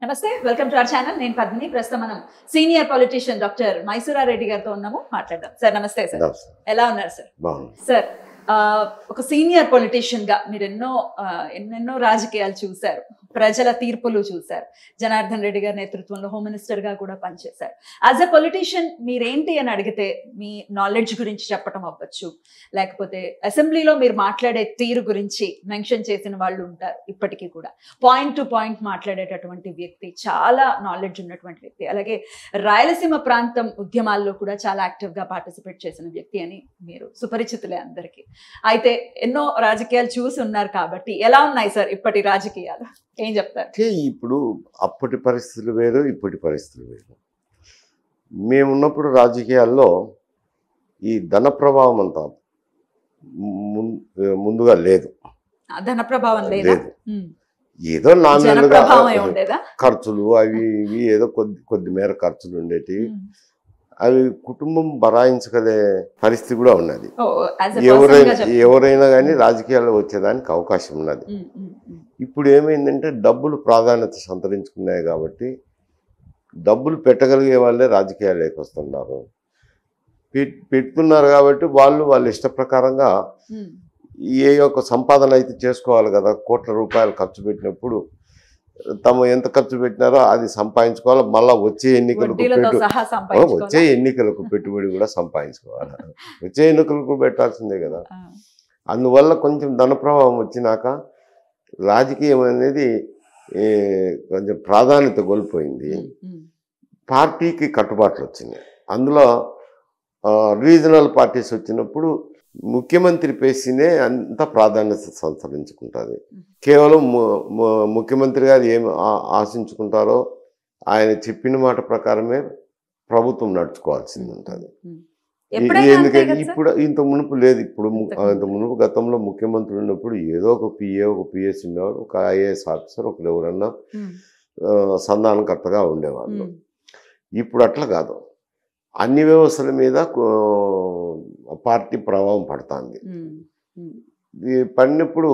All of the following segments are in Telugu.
నమస్తే వెల్కమ్ టు అవర్ ఛానల్ నేను పద్మిని ప్రస్తుతం మనం సీనియర్ పొలిటీషియన్ డాక్టర్ మైసూరారెడ్డి గారితో ఉన్నాము మాట్లాడదాం సార్ నమస్తే సార్ నమస్తే. ఎలా ఉన్నారు సార్ బాగుంది సార్ ఆ, ఒక సీనియర్ పొలిటీషియన్ గా మీరు ఎన్నో ఆ, ఎన్నెన్నో రాజకీయాలు చూశారు ప్రజల తీర్పులు చూశారు జనార్దన్ రెడ్డి గారి నేతృత్వంలో హోమ్ మినిస్టర్ గా కూడా పనిచేశారు యాజ్ ఎ పొలిటీషియన్ మీరేంటి అని అడిగితే మీ నాలెడ్జ్ గురించి చెప్పడం అవ్వచ్చు లేకపోతే అసెంబ్లీలో మీరు మాట్లాడే తీరు గురించి మెన్షన్ చేసిన వాళ్ళు ఉంటారు ఇప్పటికీ కూడా పాయింట్ టు పాయింట్ మాట్లాడేటటువంటి వ్యక్తి చాలా నాలెడ్జ్ ఉన్నటువంటి వ్యక్తి అలాగే రాయలసీమ ప్రాంతం ఉద్యమాల్లో కూడా చాలా యాక్టివ్ గా పార్టిసిపేట్ చేసిన వ్యక్తి అని మీరు సుపరిచితులే అందరికీ అయితే ఎన్నో రాజకీయాలు చూసి ఉన్నారు కాబట్టి ఎలా ఉన్నాయి సార్ ఇప్పటి రాజకీయాలు ఏం చెప్తారు అంటే ఇప్పుడు అప్పటి పరిస్థితులు వేరు ఇప్పటి పరిస్థితులు వేరు మేమున్నప్పుడు రాజకీయాల్లో ఈ ధన ప్రభావం అంతా ముం- ముందుగా లేదు ఆ ధన ప్రభావం లేదా లేదు ఉమ్. ఏదో జన నామినల్గా ప్రభావం ఏ ఉండేదా ఖర్చులు అవి ఇవి ఏదో కొద్ది కొద్ది మేర ఖర్చులు ఉండేటివి ఉమ్. అవి కుటుంబం బరాయించగలే పరిస్థితి కూడా ఉన్నది ఓ, as a person గా ఎవరైనా చెప్తున్నా. ఎవరైనా కానీ రాజకీయాల్లో వచ్చేదానికి అవకాశం ఉన్నది ఉమ్, ఉమ్, ఉమ్. ఇప్పుడు ఏమైందంటే డబ్బులు ప్రాధాన్యత సంతరించుకున్నాయి కాబట్టి డబ్బులు పెట్టగలిగే వాళ్ళే రాజకీయాల్లోకి వస్తున్నారు పెట్- పెడుతున్నారు కాబట్టి వాళ్ళు వాళ్ళ ఇష్ట ప్రకారంగా ఉమ్. ఏ యొక్క సంపాదన అయితే చేసుకోవాలి కదా కోట్ల రూపాయలు ఖర్చు పెట్టినప్పుడు తమ ఎంత ఖర్చు పెట్టినారో అది సంపాదించుకోవాలి మళ్ళీ వచ్చే ఎన్నికలకు వడ్డీలతో పెట్టు సహా వచ్చే సంపాదించుకోవాలి ఎన్నికలకు పెట్టుబడి కూడా సంపాదించుకోవాలి వచ్చే ఎన్నికలకు పెట్టాల్సిందే కదా అందువల్ల కొంచెం ధన ప్రభావం వచ్చినాక రాజకీయం అనేది ఏ, కొంచెం ప్రాధాన్యత కోల్పోయింది పార్టీకి కట్టుబాట్లు వచ్చినాయి అందులో ఆ, రీజనల్ పార్టీస్ వచ్చినప్పుడు ముఖ్యమంత్రి పేసినే అంత ప్రాధాన్యత సంతరించుకుంటుంది కేవలం ము- ము- ముఖ్యమంత్రి గారు ఏమి ఆ- ఆశించుకుంటారో ఆయన చెప్పిన మాట ప్రకారమే ప్రభుత్వం నడుచుకోవాల్సింది ఉంటుంది ఎప్పుడైనా అంతే ఎందుకంటే కదా సార్? ఇప్పుడు ఇంత మునుపు లేదు ఇప్పుడు ము- ఇంతకు ఇంత మునుపు గతంలో ముఖ్యమంత్రి ఉన్నప్పుడు ఏదో ఒక పిఏ ఒక పిఎస్ ఉండేవాడు ఒక ఐఏఎస్ ఆఫీసర్ ఒకరు ఎవరన్నా ఉమ్, ఆ, సంధానకర్తగా ఉండేవాళ్ళు ఉమ్, ఇప్పుడు అట్లా కాదు అన్ని వ్యవస్థల మీద కో- పార్టీ ప్రభావం పడుతుంది ఉమ్, ఉమ్. ఇది పడినప్పుడు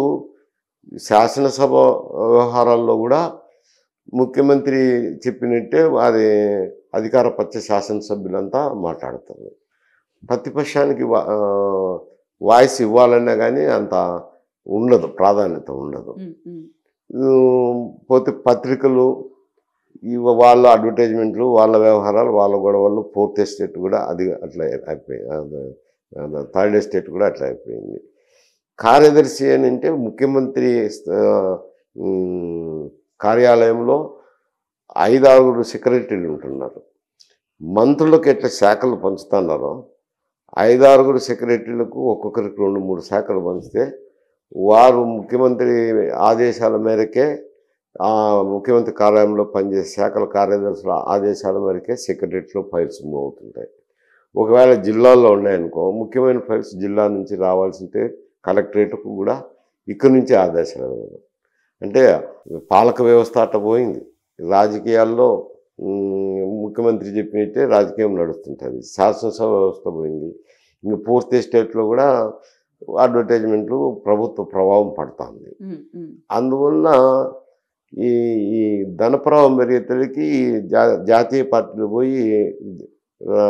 శాసనసభ వ్యవహారాల్లో కూడా ముఖ్యమంత్రి చెప్పినట్టే వారి అధికారపక్ష శాసనసభ్యులంతా మాట్లాడతారు ప్రతిపక్షానికి వా- ఆ, వాయిస్ ఇవ్వాలన్నా కానీ అంత ఉండదు ప్రాధాన్యత ఉండదు ఉమ్, ఉమ్. ఉమ్, పోతే పత్రికలు ఇవ వాళ్ళ అడ్వర్టైజ్మెంట్లు వాళ్ళ వ్యవహారాలు వాళ్ళ గొడవలు ఫోర్త్ ఎస్టేట్ కూడా అది అట్లా అయిపోయింది థర్డ్ ఎస్టేట్ కూడా అట్లా అయిపోయింది కార్యదర్శి అని అంటే ముఖ్యమంత్రి ఆ, ఉమ్, కార్యాలయంలో ఐదు ఆరుగురు సెక్రటరీలు ఉంటున్నారు మంత్రులకు ఎట్లా శాఖలు పంచుతున్నారో ఐదు ఆరుగురు సెక్రటరీలకు ఒక్కొక్కరికి రెండు మూడు శాఖలు పంచితే వారు ముఖ్యమంత్రి ఆదేశాల మేరకే ఆ ముఖ్యమంత్రి కార్యాలయంలో పనిచేసే శాఖల కార్యదర్శుల ఆదేశాల మేరకే సెక్రటరీలో ఫైల్స్ మూవ్ అవుతుంటాయి ఒకవేళ జిల్లాల్లో ఉన్నాయనుకో ముఖ్యమైన ఫైల్స్ జిల్లా నుంచి రావాల్సింటే కలెక్టరేట్కు కూడా ఇక్కడి నుంచి ఆదేశాలు ఇవ్వడం. అంటే పాలక వ్యవస్థ అట్ట పోయింది రాజకీయాల్లో ఉమ్, ముఖ్యమంత్రి చెప్పినట్టే రాజకీయం నడుస్తుంటుంది శాసనసభ వ్యవస్థ పోయింది ఇంక పూర్తి స్టేట్లో కూడా అడ్వర్టైజ్మెంట్లు ప్రభుత్వ ప్రభావం పడుతుంది ఉమ్, ఉమ్. అందువల్ల ఈ ఈ ధన ప్రభావం పెరిగేసరికి జా జాతీయ పార్టీలు పోయి ఆ,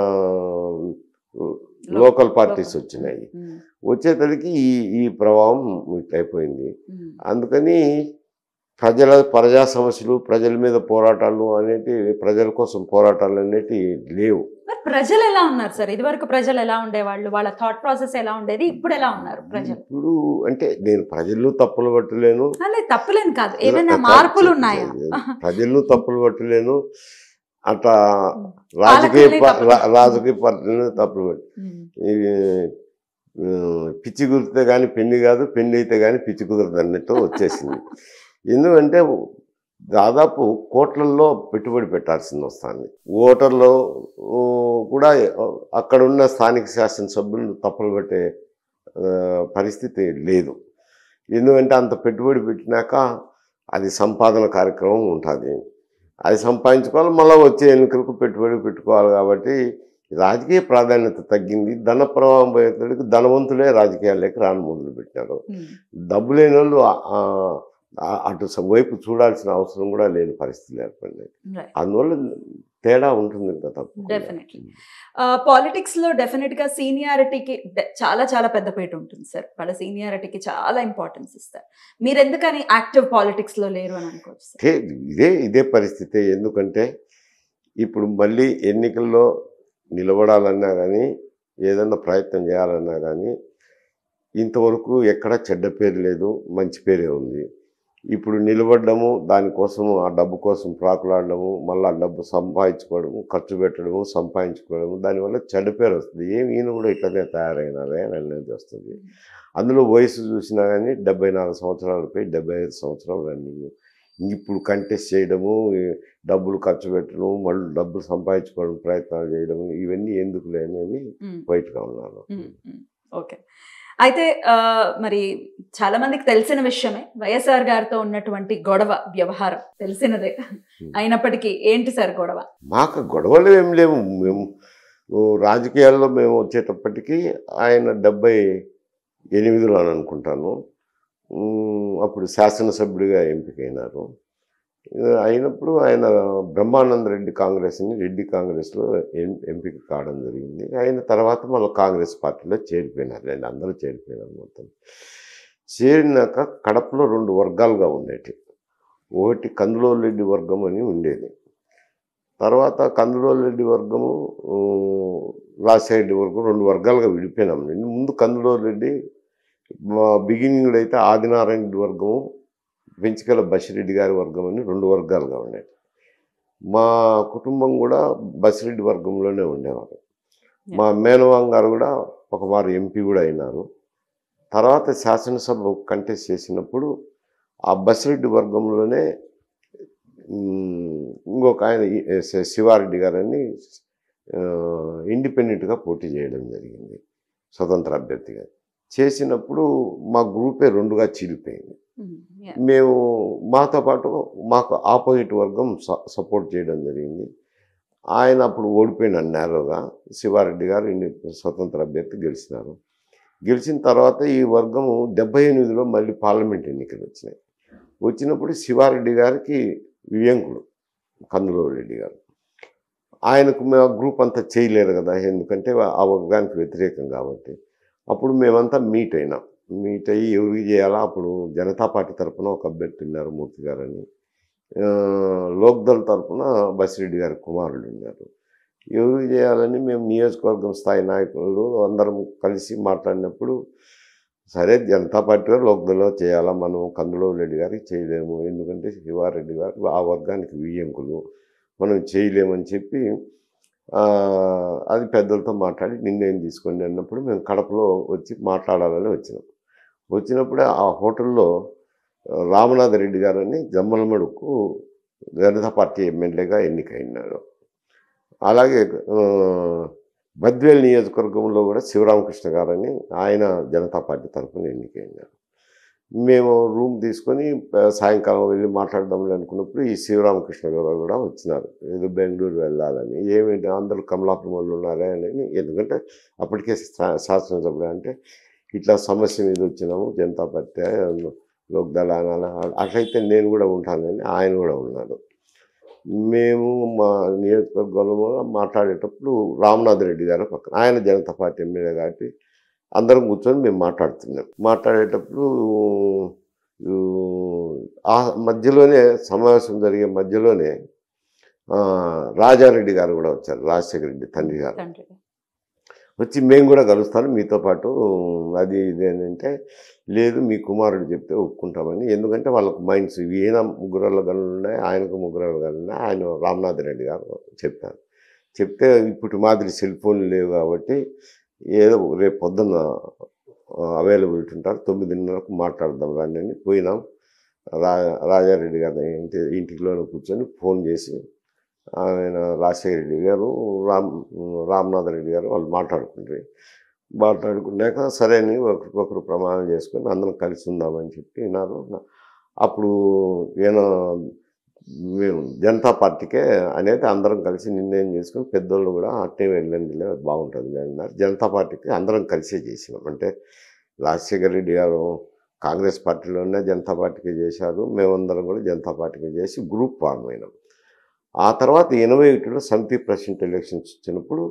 లోకల్ పార్టీస్ వచ్చినాయి ఉమ్, వచ్చేసరికి ఈ ఈ ప్రభావం ఇట్లయిపోయింది ఉమ్. అందుకని ప్రజల ప్రజా సమస్యలు ప్రజల మీద పోరాటాలు అనేటి ప్రజల కోసం పోరాటాలు అనేటి లేవు మరి ప్రజలు ఎలా ఉన్నారు సార్ ఇదివరకు ప్రజలు ఎలా ఉండేవాళ్ళు వాళ్ళ థాట్ ప్రాసెస్ ఎలా ఉండేది ఇప్పుడు ఎలా ఉన్నారు ప్రజలు ఇప్పుడు అంటే నేను ప్రజలు తప్పులు పట్టలేను అదే తప్పులేని కాదు ఏమైనా మార్పులు ఉన్నాయా ప్రజలను తప్పులు పట్టలేను అట్లా రాజకీయ పాలకుల్ని పా- తప్పులు- రా- రాజకీయ పార్టీలను తప్పులు పట్టు ఉమ్, ఇవి ఆ, పిచ్చి కుదిరితే కానీ పెళ్లి కాదు పెళ్లి అయితే కానీ పిచ్చి కుదరదు అన్నట్టు వచ్చేసింది ఎందుకంటే దాదాపు కోట్లల్లో పెట్టుబడి పెట్టాల్సింది వస్తుంది ఓటర్లు ఊ, కూడా అక్కడ ఉన్న స్థానిక శాసనసభ్యులు తప్పులు పెట్టే ఆ, పరిస్థితి లేదు ఎందుకంటే అంత పెట్టుబడి పెట్టినాక అది సంపాదన కార్యక్రమం ఉంటుంది అది సంపాదించుకోవాలి మళ్ళీ వచ్చే ఎన్నికలకు పెట్టుబడి పెట్టుకోవాలి కాబట్టి రాజకీయ ప్రాధాన్యత తగ్గింది ధన ప్రవాహం పోయేసరికి ధనవంతులే రాజకీయాల్లోకి రాను మొదలు పెట్టినారు ఉమ్, డబ్బు లేని వాళ్ళు ఆ, ఆ- అటు స- వైపు చూడాల్సిన అవసరం కూడా లేని పరిస్థితులు ఏర్పడినాయి రైట్ అందువల్ల తేడా ఉంటుంది ఇంకా తప్ప Definitely. పాలిటిక్స్ లో డెఫినెట్ గా సీనియారిటీకి చాలా చాలా పెద్దపీట ఉంటుంది సార్ వాళ్ళ సీనియారిటీకి చాలా ఇంపార్టెన్స్ ఇస్తారు మీరు ఎందుకని యాక్టివ్ పాలిటిక్స్ లో లేరు అని అనుకోవచ్చు సార్ ఇదే ఇదే ఇదే పరిస్థితి ఎందుకంటే ఇప్పుడు మళ్ళీ ఎన్నికల్లో నిలబడాలన్నా కానీ ఏదన్నా ప్రయత్నం చేయాలన్నా కానీ ఇంతవరకు ఎక్కడ చెడ్డ పేరు లేదు మంచి పేరే ఉంది ఇప్పుడు నిలబడ్డము దానికోసము ఆ డబ్బు కోసం ప్రాకులాడము మళ్ళీ ఆ డబ్బు సంపాదించుకోవడము ఖర్చు పెట్టడము సంపాదించుకోవడము దానివల్ల చెడ్డ పేరు వస్తుంది ఏమి ఈయన కూడా ఇట్లనే తయారైనారే అని అనేది వస్తుంది అందులో వయసు చూసినా కానీ డెబ్బై నాలుగు సంవత్సరాలపై డెబ్బై ఐదు సంవత్సరాలు రన్నింగ్ ఇప్పుడు కంటెస్ట్ చేయడము ఈ డబ్బులు ఖర్చు పెట్టడం మళ్ళీ డబ్బులు సంపాదించుకోవడం ప్రయత్నాలు చేయడము ఇవన్నీ ఎందుకు లేని బయటగా ఉన్నాను ఓకే అయితే ఆ, మరి చాలా మందికి తెలిసిన విషయమే వైఎస్ఆర్ గారితో ఉన్నటువంటి గొడవ వ్యవహారం తెలిసినదే అయినప్పటికీ ఏంటి సార్ గొడవ మాకు గొడవలు ఏం లేవు మేము ఓ, రాజకీయాల్లో మేము వచ్చేటప్పటికి ఆయన డెబ్బై ఎనిమిదిలో అని అనుకుంటాను ఉమ్, అప్పుడు శాసనసభ్యుడిగా ఎంపికైనారు ఆ, అయినప్పుడు ఆయన బ్రహ్మానంద రెడ్డి కాంగ్రెస్ని రెడ్డి కాంగ్రెస్లో ఎం ఎంపిక కావడం జరిగింది అయిన తర్వాత మళ్ళీ కాంగ్రెస్ పార్టీలో చేరిపోయినారు అండి అందరూ చేరిపోయినారు మొత్తం చేరినాక కడపలో రెండు వర్గాలుగా ఉండేటి ఒకటి కందులోరెడ్డి వర్గం అని ఉండేది తర్వాత కందులోరెడ్డి వర్గము ఊ, రాజశేఖరెడ్డి వర్గం రెండు వర్గాలుగా విడిపోయినాం అండి ముందు కందులోరెడ్డి మా బిగినింగ్లో అయితే ఆదినారాయణ రెడ్డి వర్గము పెంచికల బసిరెడ్డి గారి వర్గం అని రెండు వర్గాలుగా ఉండేది మా కుటుంబం కూడా బసిరెడ్డి వర్గంలోనే ఉండేవారు మా మేనవాం గారు కూడా ఒక మారు ఎంపీ కూడా అయినారు తర్వాత శాసనసభ కంటెస్ట్ చేసినప్పుడు ఆ బసిరెడ్డి వర్గంలోనే ఉమ్, ఇంకొక ఆయన ఈ- శ- శివారెడ్డి గారని ఆ, ఇండిపెండెంట్గా పోటీ చేయడం జరిగింది స్వతంత్ర అభ్యర్థిగా చేసినప్పుడు మా గ్రూపే రెండుగా చీలిపోయింది ఉమ్, yeah. మేము మాతో పాటు మాకు ఆపోజిట్ వర్గం స- సపోర్ట్ చేయడం జరిగింది ఆయన అప్పుడు ఓడిపోయిన నేరోగా శివారెడ్డి గారు ఇండి- స్వతంత్ర అభ్యర్థి గెలిచినారు గెలిచిన తర్వాత ఈ వర్గము డెబ్బై ఎనిమిదిలో మళ్ళీ పార్లమెంట్ ఎన్నికలు వచ్చినాయి వచ్చినప్పుడు శివారెడ్డి గారికి వియంకుడు కందులో రెడ్డి గారు ఆయనకు మేము గ్రూప్ అంతా చేయలేరు కదా ఎందుకంటే ఆ వర్గానికి వ్యతిరేకం కాబట్టి అప్పుడు మేమంతా మీట్ అయినాం మీట్ అయ్యి ఎవరికి చేయాలా అప్పుడు జనతా పార్టీ తరపున ఒక అభ్యర్థి ఉన్నారు మూర్తి గారని ఆ, లోక్దల్ తరపున బసిరెడ్డి గారి కుమారుడు ఉన్నారు ఎవరికి చేయాలని మేము నియోజకవర్గం స్థాయి నాయకులు అందరం కలిసి మాట్లాడినప్పుడు సరే జనతా పార్టీలో లోక్దల్లో చేయాలా మనం కందులో రెడ్డి గారికి చేయలేము ఎందుకంటే శివారెడ్డి గారు ఆ వర్గానికి వియ్యంకులు మనం చేయలేమని చెప్పి ఆ, అది పెద్దలతో మాట్లాడి నిర్ణయం తీసుకోండి అన్నప్పుడు మేము కడపలో వచ్చి మాట్లాడాలని వచ్చినాం వచ్చినప్పుడే ఆ హోటల్లో ఆ, రామనాథ రెడ్డి గారని జమ్మలమడుకు జనతా పార్టీ ఎమ్మెల్యేగా ఎన్నికైనాడు అలాగే ఆ, బద్వేల్ నియోజకవర్గంలో కూడా శివరామకృష్ణ గారని ఆయన జనతా పార్టీ తరఫున ఎన్నికైనారు మేము రూమ్ తీసుకొని ఆ, సాయంకాలం వెళ్ళి మాట్లాడదాంలే అనుకున్నప్పుడు ఈ శివరామకృష్ణ గారు కూడా వచ్చినారు ఏదో బెంగళూరు వెళ్ళాలని ఏమిటి అందరూ కమలాపురం వాళ్ళు ఉన్నారే అని ఎందుకంటే అప్పటికే శా- శాసనసభ్యుడు అంటే ఇట్లా సమస్య మీద వచ్చినాము జనతా పార్టీ లోక్దళ అనాల అట్లయితే నేను కూడా ఉంటానని ఆయన కూడా ఉన్నాడు మేము మా నియోజకవర్గంలో మాట్లాడేటప్పుడు రామనాథ్ రెడ్డి గారు పక్కన ఆయన జనతా పార్టీ ఎమ్మెల్యే కాబట్టి అందరం కూర్చొని మేము మాట్లాడుతున్నాం మాట్లాడేటప్పుడు ఊ, ఆ మధ్యలోనే సమావేశం జరిగే మధ్యలోనే ఆ, రాజారెడ్డి గారు కూడా వచ్చారు రాజశేఖర రెడ్డి తండ్రి గారు తండ్రి వచ్చి మేము కూడా కలుస్తాను మీతో పాటు అది ఇది అని అంటే లేదు మీ కుమారుడు చెప్తే ఒప్పుకుంటామని ఎందుకంటే వాళ్ళకు మైండ్స్ ఈయన ముగ్గురాళ్ళ గనులు ఉన్నాయి ఆయనకు ముగ్గురాళ్ళ గనులు ఉన్నాయి ఆయన రామనాథ్ రెడ్డి గారు చెప్పారు చెప్తే ఇప్పుడు మాదిరి సెల్ ఫోన్లు లేవు కాబట్టి ఏదో రేపు పొద్దున్న అవైలబిలిటీ ఉంటారు తొమ్మిదిన్నరకు మాట్లాడదాం రండి అని పోయినాం రా రాజారెడ్డి గారి ఇంటి ఇంటిలోనే కూర్చొని ఫోన్ చేసి ఆయన రాజశేఖర రెడ్డి గారు రామ్ రామనాథ్ రెడ్డి గారు వాళ్ళు మాట్లాడుకుంటారు మాట్లాడుకున్నాక సరే అని ఒకరికొకరు ప్రమాణం చేసుకొని అందరం కలిసి ఉందామని చెప్పి విన్నారు అప్పుడు ఈయన మేము జనతా పార్టీకే అనేది అందరం కలిసి నిర్ణయం చేసుకుని పెద్దోళ్ళు కూడా అట్టే వెళ్ళండిలే బాగుంటుంది అన్నారు జనతా పార్టీకి అందరం కలిసే చేసినాం అంటే రాజశేఖర రెడ్డి గారు కాంగ్రెస్ పార్టీలోనే జనతా పార్టీకి చేశారు మేమందరం కూడా జనతా పార్టీకి చేసి గ్రూప్ ఫామ్ అయినాం ఆ తర్వాత ఎనభై ఒకటిలో సమితి ప్రెసిడెంట్ ఎలక్షన్స్ వచ్చినప్పుడు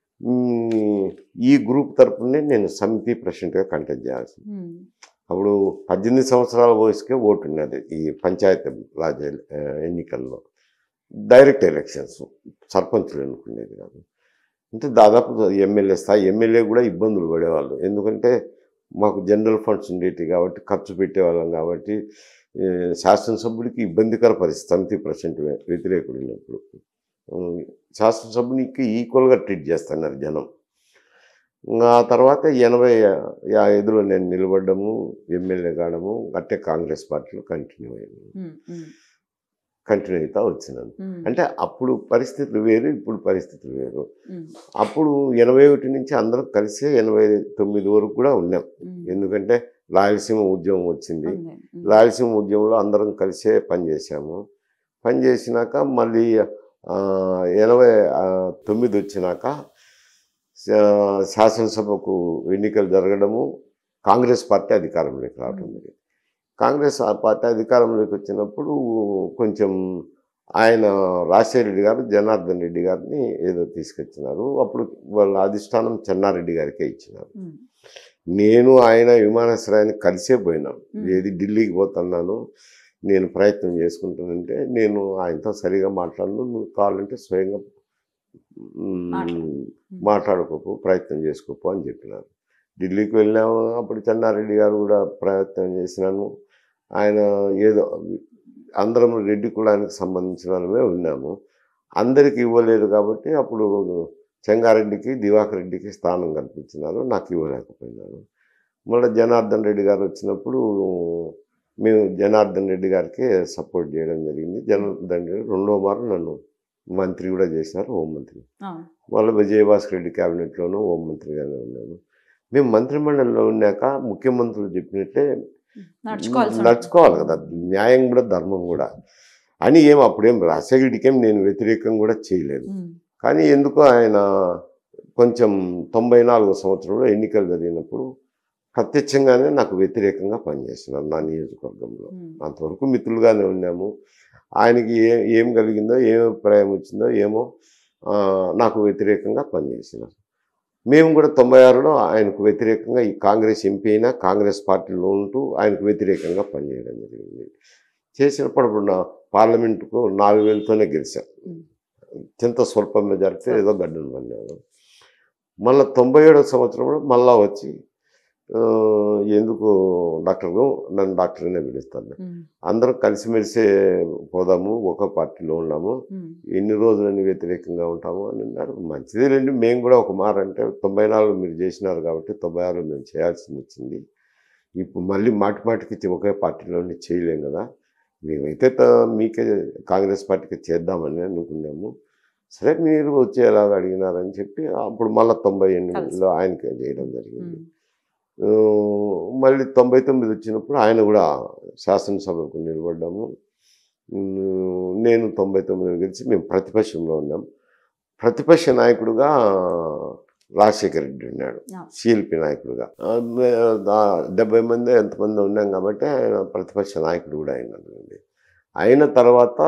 మ్, ఈ గ్రూప్ తరపునే నేను సమితి ప్రెసిడెంట్గా కంటెక్ట్ చేయాల్సింది ఉమ్, అప్పుడు పద్దెనిమిది సంవత్సరాల వయసుకే ఓటు ఉన్నది ఈ పంచాయతీ రాజ్ ఎల్- ఆ, ఎన్నికల్లో డైరెక్ట్ ఎలక్షన్స్ సర్పంచులు ఎన్నుకునేది కాదు అంటే దాదాపు ఎమ్మెల్యే స్థాయి ఎమ్మెల్యే కూడా ఇబ్బందులు పడేవాళ్ళు ఎందుకంటే మాకు జనరల్ ఫండ్స్ ఉండేవి కాబట్టి ఖర్చు పెట్టేవాళ్ళం కాబట్టి ఏ, శాసనసభ్యుడికి ఇబ్బందికర పరిస్థితి సమితి ప్రెసిడెంట్ వ్యతిరేకుడు ఉన్నప్పుడు ఉమ్, శాసనసభ్యునికి ఈక్వల్గా ట్రీట్ చేస్తున్నారు జనం ఇంకా ఆ తర్వాత ఎనభై యా- ఐదులో నేను నిలబడ్డము ఎమ్మెల్యే కావడము అట్టే కాంగ్రెస్ పార్టీలో కంటిన్యూ అయ్యాను ఉమ్, ఉమ్, కంటిన్యూ అవుతా వచ్చినాను ఉమ్, అంటే అప్పుడు పరిస్థితులు వేరు ఇప్పుడు పరిస్థితులు వేరు ఉమ్, అప్పుడు ఎనభై ఒకటి నుంచి అందరం కలిసే ఎనభై తొమ్మిది వరకు కూడా ఉన్నాం ఉమ్, ఎందుకంటే రాయలసీమ ఉద్యమం వచ్చింది ఉంది, ఉమ్, రాయలసీమ ఉద్యమంలో అందరం కలిసే పనిచేసాము పనిచేసినాక మళ్ళీ ఆ, ఎనభై ఆ, తొమ్మిది వచ్చినాక శా- శాసనసభకు ఎన్నికలు జరగడము కాంగ్రెస్ పార్టీ అధికారంలోకి రావడం జరిగింది కాంగ్రెస్ ఆ పార్టీ అధికారంలోకి వచ్చినప్పుడు కొంచెం ఆయన రాజశేఖర రెడ్డి గారు జనార్దన్ రెడ్డి గారిని ఏదో తీసుకొచ్చినారు అప్పుడు వాళ్ళ అధిష్టానం చెన్నారెడ్డి గారికే ఇచ్చినారు ఉమ్, నేను ఆయన విమానాశ్రయాన్ని కలిసే పోయినాను Hmm. ఏది ఢిల్లీకి పోతున్నాను నేను ప్రయత్నం చేసుకుంటానంటే నేను ఆయనతో సరిగా మాట్లాడను నువ్వు కావాలంటే స్వయంగా మ్, మాట్లాడు. మాట్లాడుకోపు ప్రయత్నం చేసుకోపు అని చెప్పినారు ఢిల్లీకి వెళ్ళాము అప్పుడు చెన్నారెడ్డి గారు కూడా ప్రయత్నం చేసినాను ఆయన ఏదో అందరం రెడ్డి కులానికి సంబంధించిన వాళ్ళమే ఉన్నాము అందరికి ఇవ్వలేదు కాబట్టి అప్పుడు చెంగారెడ్డికి దివాకర్ రెడ్డికి స్థానం కల్పించినారు నాకు ఇవ్వలేకపోయినారు మళ్ళీ జనార్దన్ రెడ్డి గారు వచ్చినప్పుడు మేము జనార్దన్ రెడ్డి గారికి సపోర్ట్ చేయడం జరిగింది జనార్దన్ రెడ్డి రెండో మారు నన్ను మంత్రి కూడా చేసినారు హోంమంత్రి అవును, మళ్ళీ విజయభాస్కర్ రెడ్డి క్యాబినెట్లోనూ హోంమంత్రిగానే ఉన్నాను మేము మంత్రిమండలిలో ఉన్నాక ముఖ్యమంత్రులు చెప్పినట్టే నడుచుకోవాల్సి ఉంటుంది. నడుచుకోవాలి కదా న్యాయం కూడా ధర్మం కూడా అని ఏం అప్పుడేం రాజశేఖరుడికి ఏం నేను వ్యతిరేకం కూడా చేయలేదు ఉమ్, కానీ ఎందుకో ఆయన కొంచెం తొంభై నాలుగో సంవత్సరంలో ఎన్నికలు జరిగినప్పుడు ప్రత్యక్షంగానే నాకు వ్యతిరేకంగా పనిచేస్తున్నారు నా నియోజకవర్గంలో ఉమ్, అంతవరకు మిత్రులుగానే ఉన్నాము ఆయనకి ఏ ఏం కలిగిందో ఏం అభిప్రాయం వచ్చిందో ఏమో ఆ, నాకు వ్యతిరేకంగా పనిచేసినారు మేము కూడా తొంభై ఆరులో ఆయనకు వ్యతిరేకంగా ఈ కాంగ్రెస్ ఎంపీ అయినా కాంగ్రెస్ పార్టీలో ఉంటూ ఆయనకు వ్యతిరేకంగా పనిచేయడం జరిగింది చేసినప్పుడు అప్పుడు నా పార్లమెంటుకు నాలుగు వేలతోనే గెలిచాను ఉమ్. అత్యంత స్వల్ప మెజారిటీ ఏదో గడ్డను పడినాను మళ్ళీ తొంభై ఏడవ సంవత్సరంలో మళ్ళా వచ్చి ఆ, ఎందుకు డాక్టర్ను నన్ను డాక్టర్నే పిలుస్తాను ఉమ్, అందరం కలిసిమెలిసే పోదాము ఒక పార్టీలో ఉన్నాము ఉమ్, ఎన్ని రోజులని వ్యతిరేకంగా ఉంటాము అని అన్నారు మంచిదేలేండి మేము కూడా ఒక మాట అంటే తొంభై నాలుగు మీరు చేసినారు కాబట్టి తొంభై ఆరులో మేము చేయాల్సింది వచ్చింది ఇప్పుడు మళ్ళీ మాటి మాటికి ఒకే పార్టీలోనే చేయలేం కదా మేమైతే త- మీకే కాంగ్రెస్ పార్టీకి చేద్దామని అనుకున్నాము సరే మీరు వచ్చేలాగా అడిగినారని చెప్పి అప్పుడు మళ్ళీ తొంభై ఎనిమిదిలో ఆయనకి చేయడం జరిగింది ఉమ్, ఆ, మళ్ళీ తొంభై తొమ్మిది వచ్చినప్పుడు ఆయన కూడా శాసనసభకు నిలబడ్డాము ఉమ్, నేను తొంభై తొమ్మిదిలో గెలిచి మేము ప్రతిపక్షంలో ఉన్నాం ప్రతిపక్ష నాయకుడుగా రాజశేఖర రెడ్డి ఉన్నాడు ఆ. సిఎల్పి నాయకుడుగా ఆ, మే- ఆ, డెబ్బై మంది ఎంతమంది ఉన్నాం కాబట్టి ఆయన ప్రతిపక్ష నాయకుడు కూడా అయినాడు అయిన తర్వాత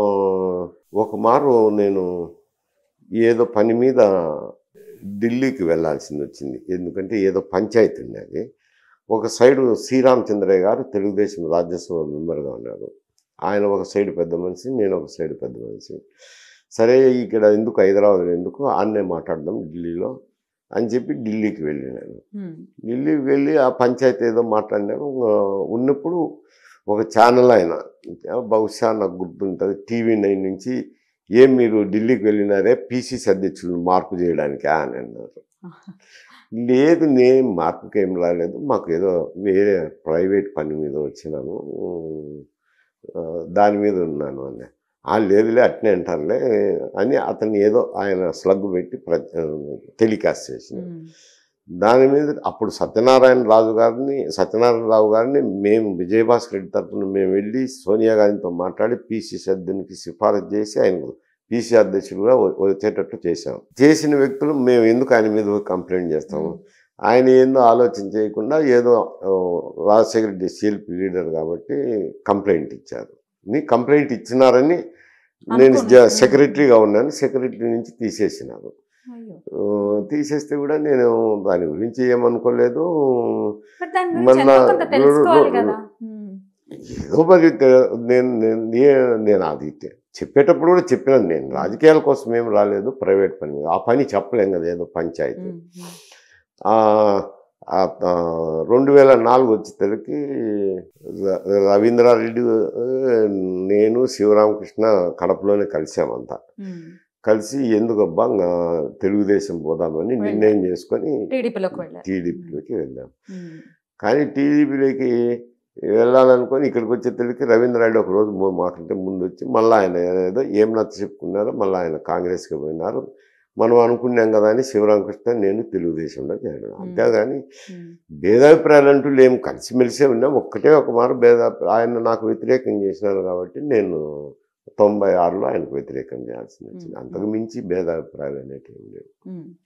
ఒక మారు నేను ఏదో పని మీద ఢిల్లీకి వెళ్ళాల్సింది వచ్చింది ఎందుకంటే ఏదో పంచాయతీ ఉన్నది ఒక సైడు శ్రీరామచంద్రయ్య గారు తెలుగుదేశం రాజ్యసభ మెంబర్గా ఉన్నారు ఆయన ఒక సైడ్ పెద్ద మనిషి నేను ఒక సైడ్ పెద్ద మనిషి సరే ఇక్కడ ఎందుకు హైదరాబాద్లో ఎందుకు ఆన్నే మాట్లాడదాం ఢిల్లీలో అని చెప్పి ఢిల్లీకి వెళ్ళినాను ఉమ్, ఢిల్లీకి వెళ్ళి ఆ పంచాయతీ ఏదో మాట్లాడినాను ఆ, ఉన్నప్పుడు ఒక ఛానల్ ఆయన బహుశా నాకు గుర్తుంటుంది టీవీ నైన్ నుంచి ఏం మీరు ఢిల్లీకి వెళ్ళినారే పీసీసీ అధ్యక్షులను మార్పు చేయడానికా అని అన్నారు లేదు నేను మార్పుకి ఏం రాలేదు మాకు ఏదో వేరే ప్రైవేట్ పని మీద వచ్చినాను ఆ, దాని మీద ఉన్నాను అని ఆ లేదులే అట్నే అంటారులే అని అతన్ని ఏదో ఆయన స్లగ్ పెట్టి ప్ర టెలికాస్ట్ చేసినారు ఉమ్, దాని మీద అప్పుడు సత్యనారాయణ రాజు గారిని సత్యనారాయణ రావు గారిని మేము విజయభాస్కర్ రెడ్డి తరఫున మేము వెళ్ళి సోనియా గాంధీతో మాట్లాడి పీసీసీ అధ్యక్షునికి సిఫారసు చేసి ఆయనకు పీసీ అధ్యక్షులుగా వ- వచ్చేటట్టు చేశాం చేసిన వ్యక్తులు మేము ఎందుకు ఆయన మీద కంప్లైంట్ చేస్తాము ఆయన ఏందో ఆలోచన చేయకుండా ఏదో ఆ, రాజశేఖర రెడ్డి సిఎల్పి లీడర్ కాబట్టి కంప్లైంట్ ఇచ్చారు నీ కంప్లైంట్ ఇచ్చినారని నేను అనుకున్నాను. సెక్రటరీగా ఉన్నాను సెక్రటరీ నుంచి తీసేసినారు అయ్యో. ఆ, తీసేస్తే కూడా నేను దాని గురించి ఏమనుకోలేదు మరి దాని గురించి మొన్న ఎంతో కొంత తెలుసుకోవాలి రో- కదా ఉమ్. ఏదో మరి తె- నేను నేను నే- నేను అది తె- చెప్పేటప్పుడు కూడా చెప్పినాను నేను రాజకీయాల కోసం ఏం రాలేదు ప్రైవేట్ పని మీద. ఆ పని చెప్పలేం కదా ఏదో పంచాయతీ ఉమ్. ఉమ్. ఆ, ఆ, ఆ, రెండు వేల నాలుగు వచ్చేసరికి ర- రవీంద్రారెడ్డి ఆ, నేను శివరామకృష్ణ కడపలోనే కలిసామంతా ఉమ్. కలిసి ఎందుకబ్బా ఇంకా తెలుగుదేశం పోదామని వెళ్ళారు. నిర్ణయం చేసుకొని టీడీపీలోకి వెళ్ళారు టీడీపీలోకి వెళ్ళాం ఉమ్. కానీ టీడీపీలోకి వెళ్ళాలనుకొని ఇక్కడికి వచ్చేసరికి రవీంద్రారెడ్డి ఒక రోజు మూ- మాకంటే ముందు వచ్చి మళ్ళీ ఆయన ఏదో ఏం నచ్చ చెప్పుకున్నారో మళ్ళీ ఆయన కాంగ్రెస్కి పోయినారు మనం అనుకున్నాం కదా అని శివరామకృష్ణ నేను తెలుగుదేశంలో చేరాను అంతేగాని ఉమ్. భేదాభిప్రాయాలు అంటూ లేము కలిసిమెలిసే ఉన్నాం ఒక్కటే ఒక మారు భేద ఆయన నాకు వ్యతిరేకం చేసినారు కాబట్టి నేను తొంభై ఆరులో ఆయనకు వ్యతిరేకం చేయాల్సింది వచ్చింది మ్మ్. అంతకు మించి భేదాభిప్రాయాలు అనేటివి లేవు ఉమ్.